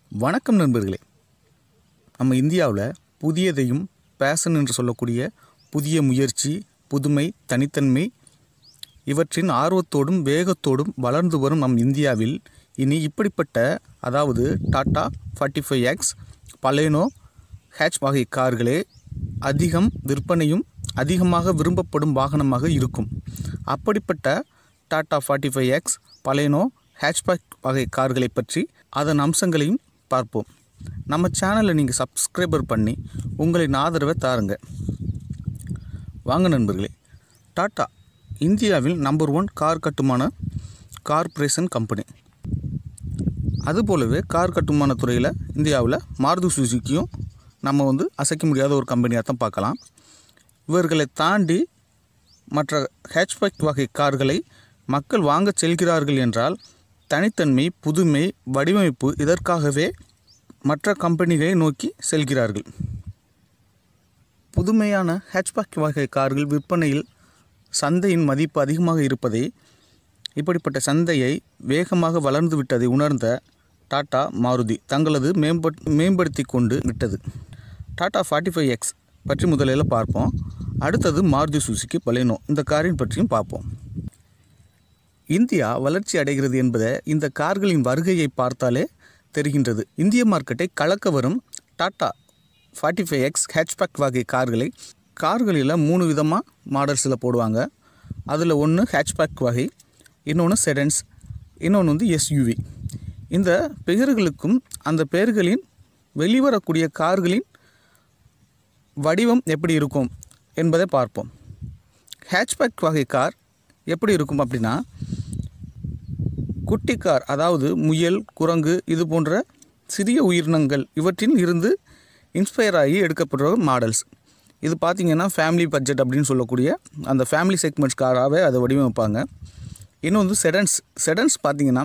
வணக்கம் நண்பர்களே நம்ம இந்தியாவில் புதியதையும் பேஷன் என்று சொல்லக்கூடிய புதிய முயற்சி புதுமை தனித்தன்மை இவற்றின் ஆர்வத்தோடும் வேகத்தோடும் வளர்ந்து வரும் நம் இந்தியாவில் இனி இப்படிப்பட்ட அதாவது Tata forty five X Baleno hatch வகை கார்களே அதிகம் விற்பனையும் அதிகமாக விரும்பப்படும் வாகனமாக இருக்கும் அப்படிப்பட்ட Tata forty five X Baleno hatchback வகை கார்களை பற்றி அதன் அம்சங்களையும் பார்ப்போம் நம்ம சேனலை நீங்கள் சப்ஸ்கிரைபர் பண்ணி உங்களின் ஆதரவை தாருங்க வாங்க நண்பர்களே டாடா இந்தியாவில் நம்பர் ஒன் கார் கட்டுமான கார்ப்பரேஷன் கம்பெனி அதுபோலவே கார் கட்டுமான துறையில் இந்தியாவில் மாருதி சுசுக்கியும் நம்ம வந்து அசைக்க முடியாத ஒரு கம்பெனியாக தான் பார்க்கலாம் இவர்களை தாண்டி மற்ற ஹேட்ச்பேக் வகை கார்களை மக்கள் வாங்கச் செல்கிறார்கள் என்றால் தனித்தன்மை புதுமை வடிவமைப்பு இதற்காகவே மற்ற கம்பெனிகளை நோக்கி செல்கிறார்கள் புதுமையான ஹேட்ச்பேக் வகை கார்கள் விற்பனையில் சந்தையின் மதிப்பு அதிகமாக இருப்பதை இப்படிப்பட்ட சந்தையை வேகமாக வளர்ந்து விட்டதை உணர்ந்த டாடா மாருதி தங்களது மேம்பட் மேம்படுத்தி கொண்டு விட்டது டாடா ஃபார்ட்டி ஃபைவ் எக்ஸ் பற்றி முதலில் பார்ப்போம் அடுத்தது மாருதி சுசுகி பலேனோ இந்த காரின் பற்றியும் பார்ப்போம் இந்தியா வளர்ச்சி அடைகிறது என்பதை இந்த கார்களின் வருகையை பார்த்தாலே தெரிகின்றது இந்திய மார்க்கெட்டை கலக்க வரும் Tata forty five X hatchback வகை கார்களை கார்களில் மூணு விதமாக மாடல்ஸில் போடுவாங்க அதில் ஒன்று ஹேட்ச்பேக் வகை இன்னொன்று செடன்ஸ் இன்னொன்று வந்து எஸ்யூவி இந்த பெயர்களுக்கும் அந்த பெயர்களின் வெளிவரக்கூடிய கார்களின் வடிவம் எப்படி இருக்கும் என்பதை பார்ப்போம் ஹேட்ச்பேக் வகை கார் எப்படி இருக்கும் அப்படின்னா குட்டி கார் அதாவது முயல் குரங்கு இது போன்ற சிறிய உயிரினங்கள் இவற்றில் இருந்து இன்ஸ்பயர் ஆகி எடுக்கப்படுற மாடல்ஸ் இது பார்த்திங்கன்னா ஃபேமிலி பட்ஜெட் அப்படின்னு சொல்லக்கூடிய அந்த ஃபேமிலி செக்மெண்ட்ஸ் காராகவே அதை வடிவமைப்பாங்க இன்னும் வந்து செடன்ஸ் செடன்ஸ் பார்த்திங்கன்னா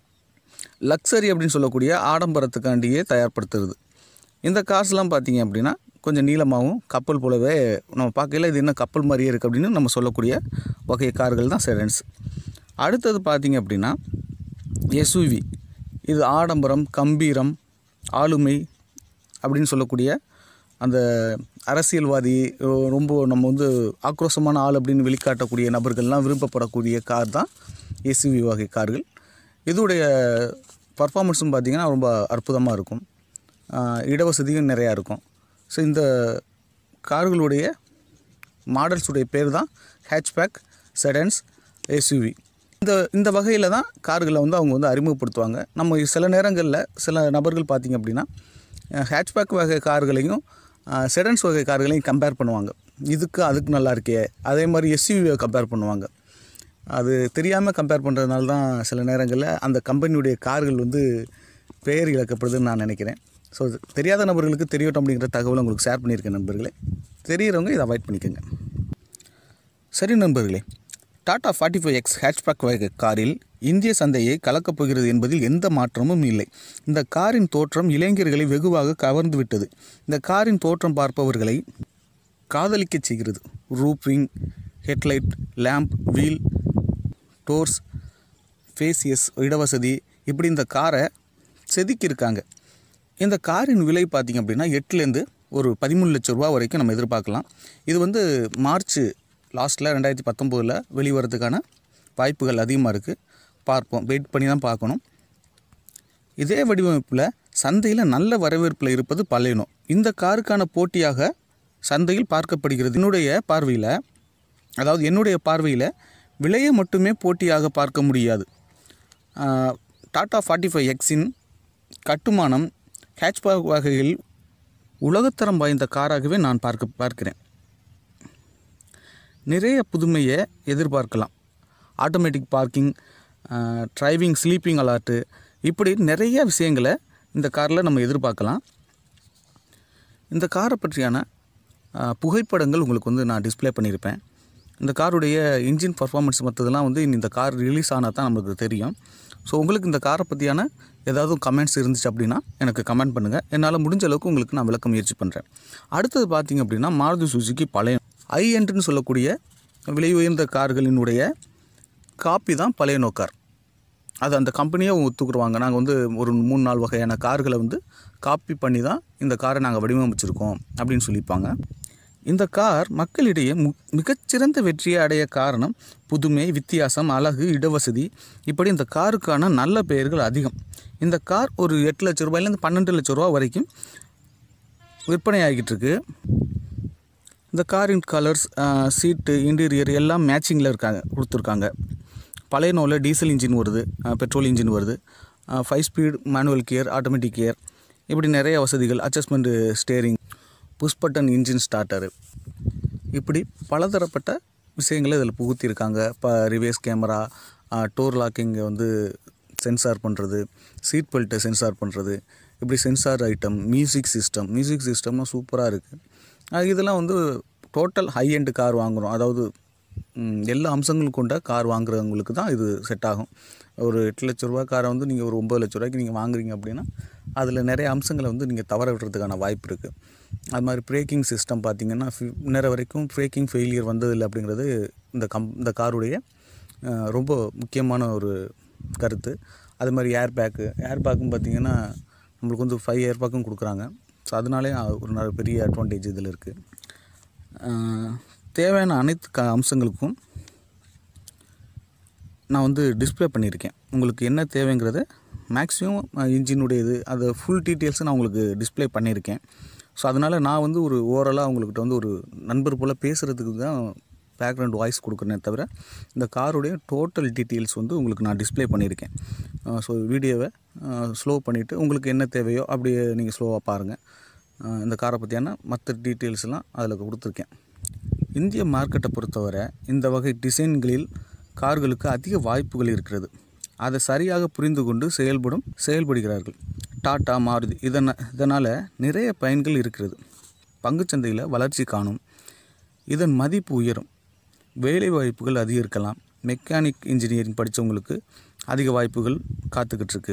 லக்ஸரி அப்படின்னு சொல்லக்கூடிய ஆடம்பரத்துக்காண்டியே தயார்படுத்துறது இந்த கார்ஸ்லாம் பார்த்திங்க அப்படின்னா கொஞ்சம் நீளமாகவும் கப்பல் போலவே நம்ம பார்க்கல இது என்ன கப்பல் மாதிரியே இருக்குது அப்படின்னு நம்ம சொல்லக்கூடிய வகை கார்கள் தான் செடன்ஸ் அடுத்தது பார்த்திங்க அப்படின்னா எஸ்யூவி இது ஆடம்பரம் கம்பீரம் ஆளுமை அப்படின்னு சொல்லக்கூடிய அந்த அரசியல்வாதி ரொம்ப நம்ம வந்து ஆக்ரோஷமான ஆள் அப்படின்னு வெளிக்காட்டக்கூடிய நபர்கள்லாம் விருப்பப்படக்கூடிய கார் தான் எஸ்யூவி வகை கார்கள் இதோடைய பர்ஃபார்மன்ஸும் பார்த்திங்கன்னா ரொம்ப அற்புதமாக இருக்கும் இடவசதியும் நிறையா இருக்கும் ஸோ இந்த கார்களுடைய மாடல்ஸுடைய பேர் தான் ஹேட்ச்பேக் செடன்ஸ் எஸ்யூவி இந்த இந்த வகையில் தான் கார்களை வந்து அவங்க வந்து அறிமுகப்படுத்துவாங்க நம்ம சில நேரங்களில் சில நபர்கள் பார்த்திங்க அப்படின்னா ஹேட்ச்பேக் வகை கார்களையும் செடன்ஸ் வகை கார்களையும் கம்பேர் பண்ணுவாங்க இதுக்கு அதுக்கு நல்லா இருக்கே அதே மாதிரி எஸ்யூவியை கம்பேர் பண்ணுவாங்க அது தெரியாமல் கம்பேர் பண்ணுறதுனால தான் சில நேரங்களில் அந்த கம்பெனியுடைய கார்கள் வந்து பெயர் இழக்கப்படுதுன்னு நான் நினைக்கிறேன் ஸோ தெரியாத நபர்களுக்கு தெரியட்டும் அப்படிங்கிற தகவலை உங்களுக்கு ஷேர் பண்ணியிருக்கேன் நண்பர்களே தெரிகிறவங்க இதை அவாய்ட் பண்ணிக்கோங்க சரி நண்பர்களே Tata forty five X hatchback வகை காரில் இந்திய சந்தையை கலக்கப் போகிறது என்பதில் எந்த மாற்றமும் இல்லை இந்த காரின் தோற்றம் இளைஞர்களை வெகுவாக கவர்ந்து விட்டது இந்த காரின் தோற்றம் பார்ப்பவர்களை காதலிக்கச் செய்கிறது ரூப்விங் ஹெட்லைட் லேம்ப் வீல் டோர்ஸ் ஃபேசியஸ் இடவசதி இப்படி இந்த காரை செதுக்கியிருக்காங்க இந்த காரின் விலை பார்த்திங்க அப்படின்னா எட்டுலேருந்து ஒரு பதிமூணு லட்ச ரூபா வரைக்கும் நம்ம எதிர்பார்க்கலாம் இது வந்து மார்ச் லாஸ்ட்டில் ரெண்டாயிரத்தி பத்தொம்போதில் வெளிவரதுக்கான வாய்ப்புகள் அதிகமாக இருக்குது பார்ப்போம் வெயிட் பண்ணி தான் பார்க்கணும் இதே வடிவமைப்பில் சந்தையில் நல்ல வரவேற்பில் இருப்பது பலேனோ இந்த காருக்கான போட்டியாக சந்தையில் பார்க்கப்படுகிறது என்னுடைய பார்வையில் அதாவது என்னுடைய பார்வையில் விலையை மட்டுமே போட்டியாக பார்க்க முடியாது டாடா ஃபார்ட்டி ஃபைவ் எக்ஸின் கட்டுமானம் ஹேட்ச்பேக் வகையில் உலகத்தரம் வாய்ந்த காராகவே நான் பார்க்க பார்க்கிறேன் நிறைய புதுமையை எதிர்பார்க்கலாம் automatic parking driving sleeping alert இப்படி நிறைய விஷயங்களை இந்த காரில் நம்ம எதிர்பார்க்கலாம் இந்த காரை பற்றியான புகைப்படங்கள் உங்களுக்கு வந்து நான் டிஸ்பிளே பண்ணியிருப்பேன் இந்த காருடைய இன்ஜின் பர்ஃபார்மன்ஸ் மற்றதெல்லாம் வந்து இந்த கார் ரிலீஸ் ஆனால் தான் நமக்கு தெரியும் ஸோ உங்களுக்கு இந்த காரை பற்றியான ஏதாவது கமெண்ட்ஸ் இருந்துச்சு அப்படின்னா எனக்கு கமெண்ட் பண்ணுங்கள் என்னால் முடிஞ்ச அளவுக்கு உங்களுக்கு நான் விளக்க முயற்சி பண்ணுறேன் அடுத்தது பார்த்திங்க அப்படின்னா மாருதி சுசுக்கி பழைய ஐ என்ட்ருன்னு சொல்லக்கூடிய விலை உயர்ந்த கார்களினுடைய காப்பி தான் பழைய நோக்கார் அது அந்த கம்பெனியே ஒத்துக்குருவாங்க நாங்கள் வந்து ஒரு மூணு நாலு வகையான கார்களை வந்து காப்பி பண்ணி தான் இந்த காரை நாங்கள் வடிவமைச்சிருக்கோம் அப்படின்னு சொல்லியிருப்பாங்க இந்த கார் மக்களிடையே மு மிகச்சிறந்த வெற்றியை அடைய காரணம் புதுமை வித்தியாசம் அழகு இடவசதி இப்படி இந்த காருக்கான நல்ல பெயர்கள் அதிகம் இந்த கார் ஒரு எட்டு லட்ச ரூபாயிலேருந்து பன்னெண்டு லட்ச ரூபா வரைக்கும் விற்பனை ஆகிட்டு இருக்கு இந்த காரின் கலர்ஸ் சீட்டு இன்டீரியர் எல்லாம் மேட்சிங்கில் இருக்காங்க கொடுத்துருக்காங்க பழைய நோவில் டீசல் இன்ஜின் வருது பெட்ரோல் இன்ஜின் வருது five speed manual gear automatic gear இப்படி நிறைய வசதிகள் adjustment steering push button engine starter இப்படி பலதரப்பட்ட விஷயங்களை இதில் புகுத்தியிருக்காங்க இப்போ ரிவேஸ் கேமரா டோர் லாக்கிங்கை வந்து சென்சார் பண்ணுறது சீட் பெல்ட்டை சென்சார் பண்ணுறது இப்படி sensor item music system music சிஸ்டம்லாம் சூப்பராக இருக்குது இதெல்லாம் வந்து டோட்டல் ஹை எண்டு கார் வாங்குகிறோம் அதாவது ம், எல்லா அம்சங்களும் கொண்ட கார் வாங்குறவங்களுக்கு தான் இது செட் ஆகும் ஒரு எட்டு லட்ச ரூபா காரை வந்து நீங்கள் ஒரு ஒம்பது லட்ச ரூபாய்க்கு நீங்கள் வாங்குறீங்க அப்படின்னா அதில் நிறைய அம்சங்களை வந்து நீங்கள் தவற விடுறதுக்கான வாய்ப்பு இருக்குது அது மாதிரி பிரேக்கிங் சிஸ்டம் பார்த்தீங்கன்னா ஃபி- இன்னற வரைக்கும் பிரேக்கிங் ஃபெயிலியர் வந்ததில்லை அப்படிங்கிறது இந்த கம் இந்த காருடைய அஹ், ரொம்ப முக்கியமான ஒரு கருத்து அது மாதிரி ஏர் பேக்கு ஏர் பேக்கும் பார்த்தீங்கன்னா நம்மளுக்கு வந்து ஃபைவ் ஏர் பேக்கும் கொடுக்குறாங்க ஸோ அதனாலே ஒரு நல்ல பெரிய அட்வான்டேஜ் இதில் இருக்குது தேவையான அனைத்து க அம்சங்களுக்கும் நான் வந்து டிஸ்ப்ளே பண்ணியிருக்கேன் உங்களுக்கு என்ன தேவைங்கிறத மேக்ஸிமம் இன்ஜினுடைய இது அது ஃபுல் டீட்டெயில்ஸை நான் உங்களுக்கு டிஸ்ப்ளே பண்ணியிருக்கேன் ஸோ அதனால் நான் வந்து ஒரு ஓவராலாக உங்கள்கிட்ட வந்து ஒரு நண்பர் போல் பேசுகிறதுக்கு தான் பேக்ரவுண்ட் வாய்ஸ் கொடுக்குறேனே தவிர இந்த காருடைய டோட்டல் டீட்டெயில்ஸ் வந்து உங்களுக்கு நான் டிஸ்ப்ளே பண்ணியிருக்கேன் ஸோ வீடியோவை ஸ்லோ பண்ணிவிட்டு உங்களுக்கு என்ன தேவையோ அப்படியே நீங்கள் ஸ்லோவாக பாருங்கள் அஹ் இந்த காரை பற்றியான மற்ற டீட்டெயில்ஸ்லாம் அதில் கொடுத்துருக்கேன் இந்திய மார்க்கெட்டை பொறுத்தவரை இந்த வகை டிசைன்களில் கார்களுக்கு அதிக வாய்ப்புகள் இருக்கிறது அதை சரியாக புரிந்து கொண்டு செயல்படும் செயல்படுகிறார்கள் டாடா மாருதி இதன இதனால் நிறைய பயன்கள் இருக்கிறது பங்குச்சந்தையில் வளர்ச்சி காணும் இதன் மதிப்பு உயரும் வேலை வாய்ப்புகள் அதிகரிக்கலாம் மெக்கானிக் இன்ஜினியரிங் படித்தவங்களுக்கு அதிக வாய்ப்புகள் காத்துக்கிட்டு இருக்கு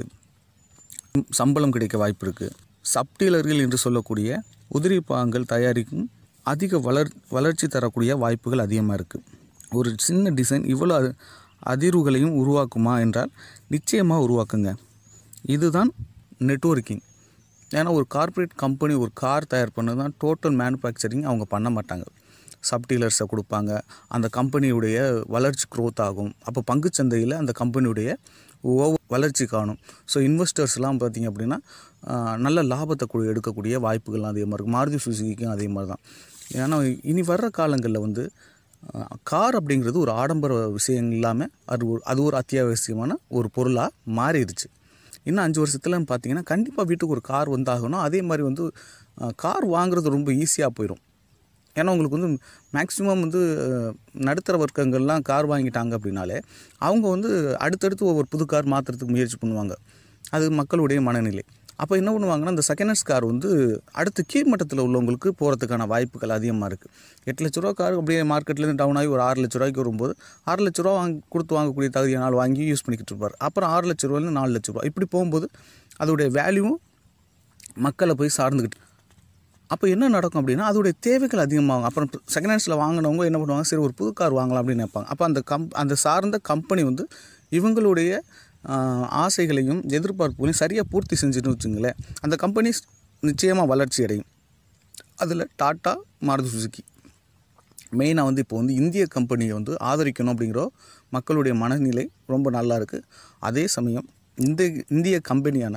சம்பளம் கிடைக்க வாய்ப்பு இருக்குது சப்டீலர்கள் என்று சொல்லக்கூடிய உதிரி பாகங்கள் தயாரிக்கும் அதிக வளர் வளர்ச்சி தரக்கூடிய வாய்ப்புகள் அதிகமாக இருக்குது ஒரு சின்ன டிசைன் இவ்வளோ அ- அதிர்வுகளையும் உருவாக்குமா என்றால் நிச்சயமாக உருவாக்குங்க இதுதான் நெட்வொர்க்கிங் ஏன்னா ஒரு கார்ப்பரேட் கம்பெனி ஒரு கார் தயார் பண்ண தான் டோட்டல் மேனுஃபேக்சரிங் அவங்க பண்ண மாட்டாங்க சப்டீலர்ஸை கொடுப்பாங்க அந்த கம்பெனியுடைய வளர்ச்சி க்ரோத் ஆகும் அப்போ பங்குச்சந்தையில் அந்த கம்பெனியுடைய ஓ- வளர்ச்சி காணும் ஸோ இன்வெஸ்டர்ஸ்லாம் பார்த்தீங்க அப்படின்னா ஆஹ், நல்ல லாபத்தை கு- எடுக்கக்கூடிய வாய்ப்புகள்லாம் அதிகமாக இருக்குது மாருதி சுசுகிக்கும் அதே மாதிரி தான் ஏன்னா இனி வர்ற காலங்களில் வந்து ஆஹ், கார் அப்படிங்கிறது ஒரு ஆடம்பர விஷயம் இல்லாமல் அது ஒரு அது ஒரு அத்தியாவசியமான ஒரு பொருளாக மாறிடுச்சு இன்னும் அஞ்சு வருஷத்துலன்னு பார்த்தீங்கன்னா கண்டிப்பாக வீட்டுக்கு ஒரு கார் வந்தாகணும் அதே மாதிரி வந்து அஹ், கார் வாங்குறது ரொம்ப ஈஸியாக போயிடும் ஏன்னா உங்களுக்கு வந்து மேக்ஸிமம் வந்து அஹ், நடுத்தர வர்க்கங்கள்லாம் கார் வாங்கிட்டாங்க அப்படின்னாலே அவங்க வந்து அடுத்தடுத்து ஒவ்வொரு புது கார் மாற்றுறதுக்கு முயற்சி பண்ணுவாங்க அது மக்களுடைய மனநிலை அப்போ என்ன பண்ணுவாங்கன்னா இந்த செகண்ட் ஹேண்ட்ஸ் கார் வந்து அடுத்து கீழ்மட்டத்தில் உள்ளவங்களுக்கு போகிறதுக்கான வாய்ப்புகள் அதிகமாக இருக்குது எட்டு லட்ச ரூபா கார் அப்படியே மார்க்கெட்லேருந்து டவுன் ஆகி ஒரு ஆறு லட்ச ரூபாய்க்கு வரும்போது ஆறு லட்ச ரூபா வாங்கி கொடுத்து வாங்கக்கூடிய தகுதியான ஆள் வாங்கி யூஸ் பண்ணிக்கிட்டு இருப்பார் அப்புறம் ஆறு லட்ச ரூபாயிலேருந்து நாலு லட்ச ரூபா இப்படி போகும்போது அதோடைய வேல்யூவும் மக்களை போய் சார்ந்துக்கிட்டு அப்போ என்ன நடக்கும் அப்படின்னா அதோடைய தேவைகள் அதிகமாகும் அப்புறம் செகண்ட் ஹேண்ட்ஸில் வாங்கினவங்க என்ன பண்ணுவாங்க சரி ஒரு புது கார் வாங்கலாம் அப்படின்னு நினைப்பாங்க அப்போ அந்த கம் அந்த சார்ந்த கம்பெனி வந்து இவங்களுடைய ஆஹ், ஆசைகளையும் எதிர்பார்ப்புகளையும் சரியாக பூர்த்தி செஞ்சுன்னு வச்சுங்களேன் அந்த கம்பெனி நிச்சயமாக வளர்ச்சி அடையும் அதில் டாட்டா மாருதி சுசுகி மெயினாக வந்து இப்போ வந்து இந்திய கம்பெனியை வந்து ஆதரிக்கணும் அப்படிங்கிற மக்களுடைய மனநிலை ரொம்ப நல்லா இருக்குது அதே சமயம் இந்த இந்திய கம்பெனியான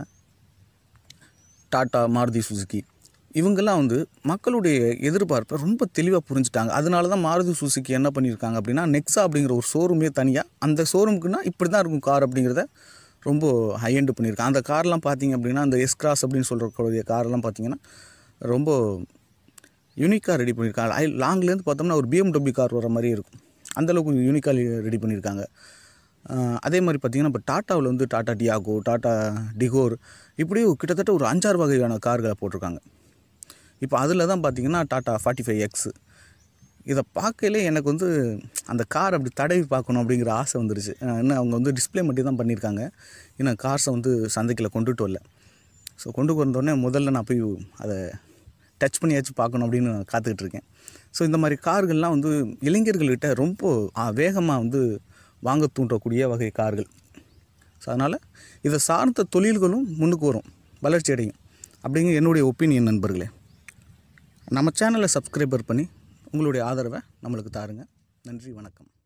டாட்டா மாருதி சுசுகி இவங்கெல்லாம் வந்து மக்களுடைய எதிர்பார்ப்பை ரொம்ப தெளிவாக புரிஞ்சுட்டாங்க அதனால தான் மாருதி சுசுகி என்ன பண்ணியிருக்காங்க அப்படின்னா நெக்ஸா அப்படிங்கிற ஒரு ஷோரூமே தனியாக அந்த ஷோரூமுக்குன்னா இப்படி தான் இருக்கும் கார் அப்படிங்கிறத ரொம்ப ஹை எண்டு பண்ணியிருக்காங்க அந்த கார்லாம் பார்த்தீங்க அப்படின்னா அந்த எஸ் கிராஸ் அப்படின்னு சொல்கிறக்கூடிய கார்லாம் பார்த்தீங்கன்னா ரொம்ப யூனிக்காக ரெடி பண்ணியிருக்காங்க ஐ லாங்லேருந்து பார்த்தோம்னா ஒரு பிஎம்டபிள்யூ கார் வர மாதிரி இருக்கும் அந்தளவுக்கு யூனிக்காக ரெடி பண்ணியிருக்காங்க ஆஹ் அதே மாதிரி பார்த்திங்கன்னா இப்போ டாட்டாவில் வந்து டாட்டா டியாகோ டாட்டா டிகோர் இப்படி கிட்டத்தட்ட ஒரு அஞ்சாறு வகையான கார்களை போட்டிருக்காங்க இப்போ அதில் தான் பார்த்தீங்கன்னா டாட்டா ஃபார்ட்டி ஃபைவ் எக்ஸு இதை பார்க்கலே எனக்கு வந்து அந்த கார் அப்படி தடவி பார்க்கணும் அப்படிங்கிற ஆசை வந்துருச்சு அஹ் இன்னும் அவங்க வந்து டிஸ்ப்ளே மட்டும் தான் பண்ணியிருக்காங்க இன்னும் கார்ஸை வந்து சந்தைக்குள்ள கொண்டுட்டு வரல ஸோ கொண்டு வந்தோடனே முதல்ல நான் போய் அதை டச் பண்ணியாச்சும் பார்க்கணும் அப்படின்னு நான் காத்துக்கிட்டு இருக்கேன் ஸோ இந்த மாதிரி கார்கள்லாம் வந்து இளைஞர்கள்கிட்ட ரொம்ப வேகமாக வந்து வாங்க தூண்டக்கூடிய வகை கார்கள் ஸோ அதனால் இதை சார்ந்த தொழில்களும் முன்னுக்கு வரும் வளர்ச்சி அடையும் அப்படிங்கிற என்னுடைய ஒப்பீனியன் நண்பர்களே நம்ம சேனலை சப்ஸ்கிரைபர் பண்ணி உங்களுடைய ஆதரவை நம்மளுக்கு தாருங்க நன்றி வணக்கம்